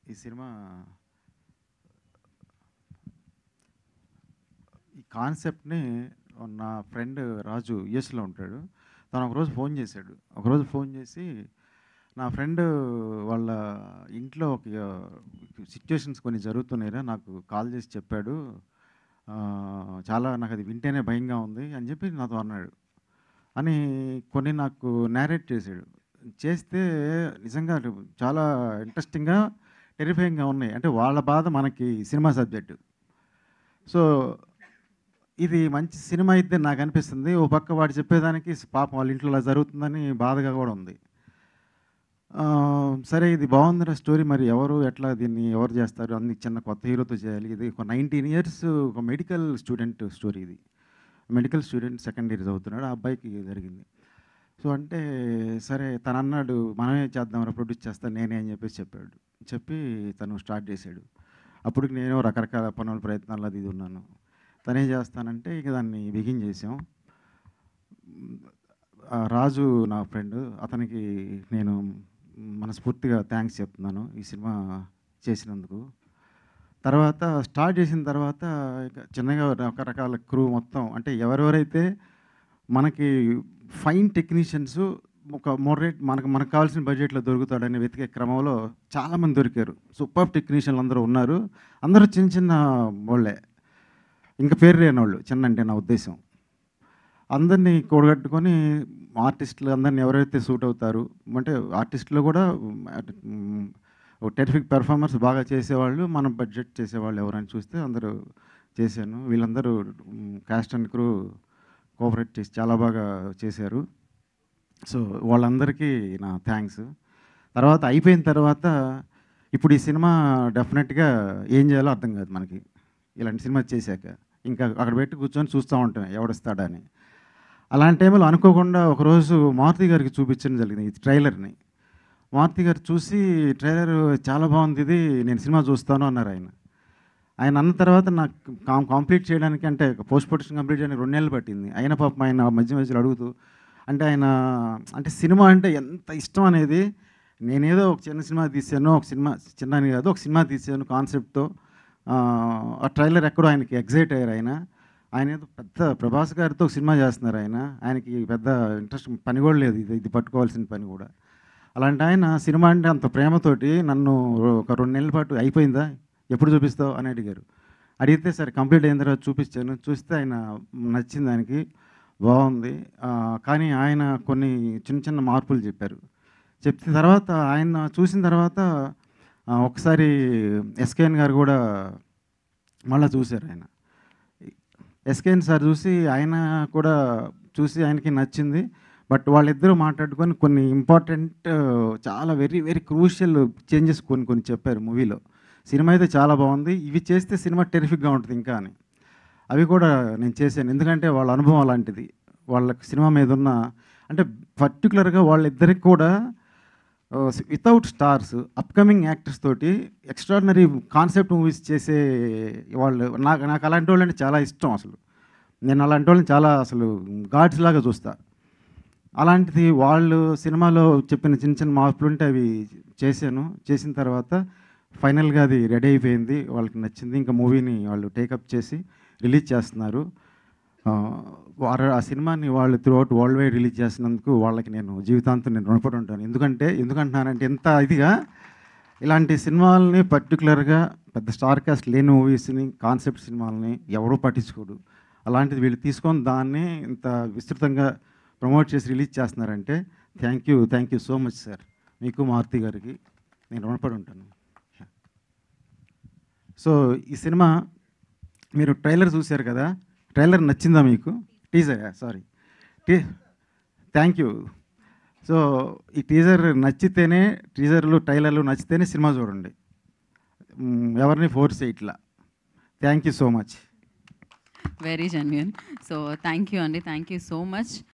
ఈ సినిమా ఈ కాన్సెప్ట్ని నా ఫ్రెండ్ రాజు యుఎస్లో ఉంటాడు తను ఒకరోజు ఫోన్ చేశాడు ఒకరోజు ఫోన్ చేసి నా ఫ్రెండ్ వాళ్ళ ఇంట్లో ఒక సిచ్యువేషన్స్ కొన్ని జరుగుతున్నాయిరా నాకు కాల్ చేసి చెప్పాడు ఆ, చాలా నాకు అది వింటేనే భయంగా ఉంది అని చెప్పి నాతో అన్నాడు అని కొన్ని నాకు నేరేట్ చేశాడు చేస్తే నిజంగా అది చాలా ఇంట్రెస్టింగ్గా టెరిఫైయింగ్గా ఉన్నాయి అంటే వాళ్ళ బాధ మనకి సినిమా సబ్జెక్టు సో ఇది మంచి సినిమా అయితే నాకు అనిపిస్తుంది ఓ పక్క వాడు చెప్పేదానికి పాపం వాళ్ళ ఇంట్లో అలా జరుగుతుందని బాధగా కూడా ఉంది ఆ, సరే ఇది బాగుందిరా స్టోరీ మరి ఎవరు ఎట్లా దీన్ని ఎవరు చేస్తారు అన్ని చిన్న కొత్త హీరోతో చేయాలి ఇది ఒక నైన్టీన్ ఇయర్స్ ఒక మెడికల్ స్టూడెంట్ స్టోరీ ఇది మెడికల్ స్టూడెంట్ సెకండ్ ఇయర్ చదువుతున్నాడు ఆ అబ్బాయికి జరిగింది సో అంటే సరే తను అన్నాడు మనమే చేద్దాం ప్రొడ్యూస్ చేస్తా నేనే అని చెప్పేసి చెప్పాడు చెప్పి తను స్టార్ట్ చేశాడు అప్పుడు నేను రకరకాల పనుల ప్రయత్నాలు అది ఇది ఉన్నాను తనేం చేస్తానంటే ఇక దాన్ని బిగిన్ చేసాం ఆ రాజు నా ఫ్రెండ్ అతనికి నేను మనస్ఫూర్తిగా థ్యాంక్స్ చెప్తున్నాను ఈ సినిమా చేసినందుకు తర్వాత స్టార్ట్ చేసిన తర్వాత ఇక చిన్నగా రకరకాల క్రూ మొత్తం అంటే ఎవరెవరైతే మనకి ఫైన్ టెక్నీషియన్స్ ఒక మోడరేట్ మనకు మనకు కావాల్సిన బడ్జెట్లో దొరుకుతాడని వెతికే క్రమంలో చాలామంది దొరికారు సూపర్ టెక్నీషియన్లు అందరూ ఉన్నారు అందరూ చిన్న చిన్న వాళ్ళే ఇంకా పేరు లేని వాళ్ళు చిన్న అంటే నా ఉద్దేశం అందరినీ కూడగట్టుకొని ఆర్టిస్టులు అందరిని ఎవరైతే సూట్ అవుతారు అంటే ఆర్టిస్టులు కూడా టెరిఫిక్ పెర్ఫార్మర్స్ బాగా చేసేవాళ్ళు మనం బడ్జెట్ చేసేవాళ్ళు ఎవరైనా చూస్తే అందరూ చేశాను వీళ్ళందరూ క్యాస్ట్ అండ్ క్రూ కోఆపరేట్ చేసి చాలా బాగా చేశారు సో వాళ్ళందరికీ నా థ్యాంక్స్ తర్వాత అయిపోయిన తర్వాత ఇప్పుడు ఈ సినిమా డెఫినెట్గా ఏం చేయాలో అర్థం కాదు మనకి ఇలాంటి సినిమా చేశాక ఇంకా అక్కడ పెట్టి కూర్చొని చూస్తూ ఉంటాం ఎవడిస్తాడని అలాంటి టైంలో అనుకోకుండా ఒకరోజు మారుతి గారికి చూపించడం జరిగింది ఈ ట్రైలర్ని మారుతి గారు చూసి ట్రైలర్ చాలా బాగుంది ఇది నేను సినిమా చూస్తాను అన్నారు ఆయన ఆయన అన్న తర్వాత నాకు కాం- కంప్లీట్ చేయడానికి అంటే పోస్ట్ ప్రొడక్షన్ కంప్లీట్ చేయడానికి రెండు నెలలు పట్టింది అయిన పాపం ఆయన మధ్య మధ్యలో అడుగుతూ అంటే ఆయన అంటే సినిమా అంటే ఎంత ఇష్టం అనేది నేనేదో ఒక చిన్న సినిమా తీసాను ఒక సినిమా చిన్న అని కాదు ఒక సినిమా తీసాను కాన్సెప్ట్తో ఆ ట్రైలర్ ఎక్కడో ఆయనకి ఎగ్జైట్ అయ్యారు ఆయన ఆయన ఏదో పెద్ద ప్రభాస్ గారితో ఒక సినిమా చేస్తున్నారు ఆయన ఆయనకి పెద్ద ఇంట్రెస్ట్ పని కూడా లేదు ఇది ఇది పట్టుకోవాల్సిన పని కూడా అలాంటి ఆయన సినిమా అంటే అంత ప్రేమతోటి నన్ను ఒక రెండు నెలల పాటు అయిపోయిందా ఎప్పుడు చూపిస్తావు అని అడిగారు అడిగితే సరే కంప్లీట్ అయిన తర్వాత చూపించాను చూస్తే ఆయన నచ్చింది ఆయనకి బాగుంది ఆ, కానీ ఆయన కొన్ని చిన్న చిన్న మార్పులు చెప్పారు చెప్పిన తర్వాత ఆయన చూసిన తర్వాత ఆ, ఒకసారి ఎస్కేఎన్ గారు కూడా మళ్ళీ చూశారు ఆయన ఎస్కేఎన్ సార్ చూసి ఆయన కూడా చూసి ఆయనకి నచ్చింది బట్ వాళ్ళిద్దరూ మాట్లాడుకొని కొన్ని ఇంపార్టెంట్ చాలా వెరీ వెరీ క్రూషియల్ చేంజెస్ కొన్ని కొన్ని చెప్పారు మూవీలో సినిమా అయితే చాలా బాగుంది ఇవి చేస్తే సినిమా టెరిఫిక్గా ఉంటుంది ఇంకా అని అవి కూడా నేను చేశాను ఎందుకంటే వాళ్ళ అనుభవం అలాంటిది వాళ్ళకి సినిమా మీద ఉన్న అంటే పర్టికులర్గా వాళ్ళిద్దరికి కూడా వితౌట్ స్టార్స్ అప్కమింగ్ యాక్టర్స్ తోటి ఎక్స్ట్రాడినరీ కాన్సెప్ట్ మూవీస్ చేసే వాళ్ళు నాకు నాకు అలాంటి వాళ్ళు అంటే చాలా ఇష్టం అసలు నేను అలాంటి వాళ్ళని చాలా అసలు గాడ్స్ లాగా చూస్తా అలాంటిది వాళ్ళు సినిమాలో చెప్పిన చిన్న చిన్న మార్పులు ఉంటే అవి చేశాను చేసిన తర్వాత ఫైనల్గా అది రెడీ అయిపోయింది వాళ్ళకి నచ్చింది ఇంకా మూవీని వాళ్ళు టేకప్ చేసి రిలీజ్ చేస్తున్నారు ఆ, వారు ఆ సినిమాని వాళ్ళు throughout worldwide release చేసినందుకు వాళ్ళకి నేను జీవితాంతం నేను రుణపడి ఉంటాను ఎందుకంటే ఎందుకంటున్నానంటే ఎంత ఇదిగా ఇలాంటి సినిమాలని పర్టికులర్గా పెద్ద స్టార్ కాస్ట్ లేని మూవీస్ని కాన్సెప్ట్ సినిమాలని ఎవరూ పట్టించుకోడు అలాంటిది వీళ్ళు తీసుకొని దాన్ని ఇంత విస్తృతంగా ప్రమోట్ చేసి రిలీజ్ చేస్తున్నారంటే thank you thank you so much sir మీకు మారుతి గారికి నేను రుణపడి ఉంటాను సో ఈ సినిమా మీరు ట్రైలర్ చూశారు కదా ట్రైలర్ నచ్చిందా మీకు టీజర్ సారీ టీ థ్యాంక్ యూ సో ఈ టీజర్ నచ్చితేనే టీజర్లు ట్రైలర్లు నచ్చితేనే సినిమా చూడండి మ్, ఎవరిని ఫోర్స్ చేయట్లా thank you so much very genuine so thank you అండి థ్యాంక్ యూ సో మచ్